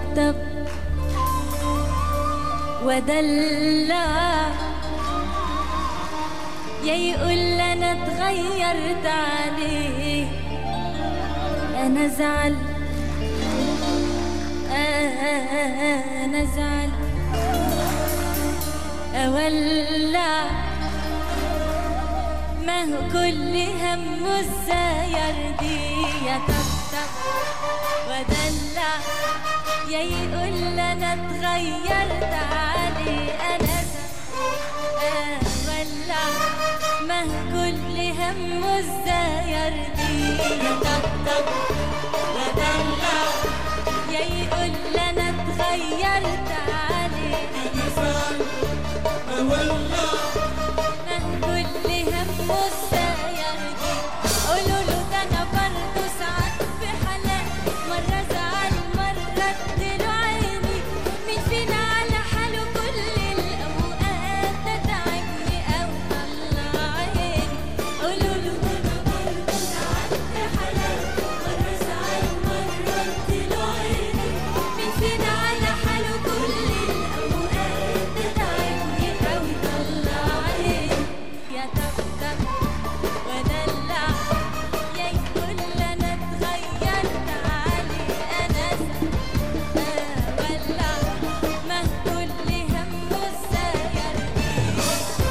يطبطب ودلع يا يقول انا اتغيرت عليه انا زعل انا زعل اولع ما هو كل همه ازاي يرضيه يطبطب ودلع يا يقول انا اتغيرت عليه انا اولع ما هو كل همه ازاي يرضيه يطبطب ودلع يا يقول انا اتغيرت عليه ما هو كل همه ازاي يرضيه قولوا له ده انا برضه ساعات في حالات مره زعل مره اديله عيني مين فينا على حاله كل الاوقات ده تعبني او طلع عيني قولوا له ده انا برضه ساعات في حالات مره زعل مره اديله عيني مين فينا على حاله كل الاوقات ده تعبني او طلع عيني يا طبطب ودلع يا يقول انا اتغيرت عليه انا ولع ما كل همه ازاي يرضيه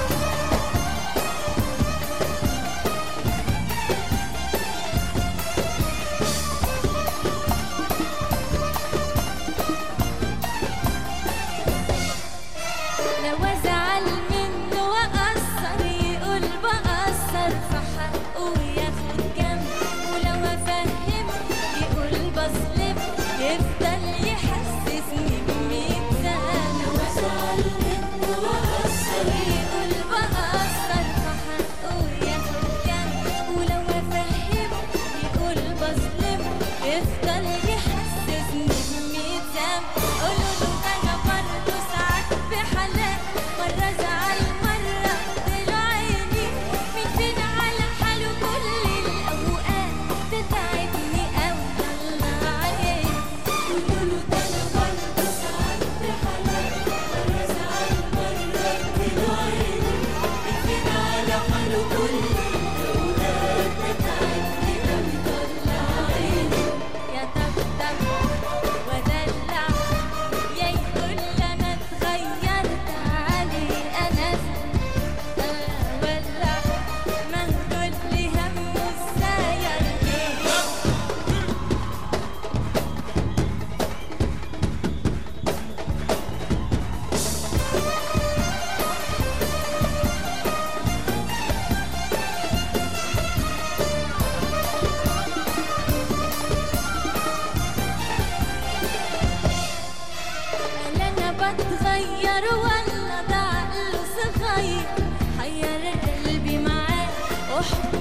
لو ازعل منه واقصر يقول بقصر في حقه وياخد جنب ولو افهمه يقول بظلم يفضل يحسسني بميت ذنب لو ازعل منه واقصر يقول بقصر في حقه وياخد جنب ولو افهمه يقول بظلم يفضل يحسسني بميت ذنب قولوا له ده انا برضه ساعات في حالات مرة زعل مرة اديله عيني مين فينا على حاله كل الأوقات تتعبني أو طلع عيني قولوا له ده أنا برضه ساعات في حالات مرة زعل مرة اديله عيني مين فينا على حاله كل الأوقات تتعبني أو طلع عيني يا طبطب ودلع يا يقول انا اتغيرت عليه انا ولع ما كل همه ازاي يرضيه هل انا بتغير ولا ده عقله صغير حير قلبي معاه احضر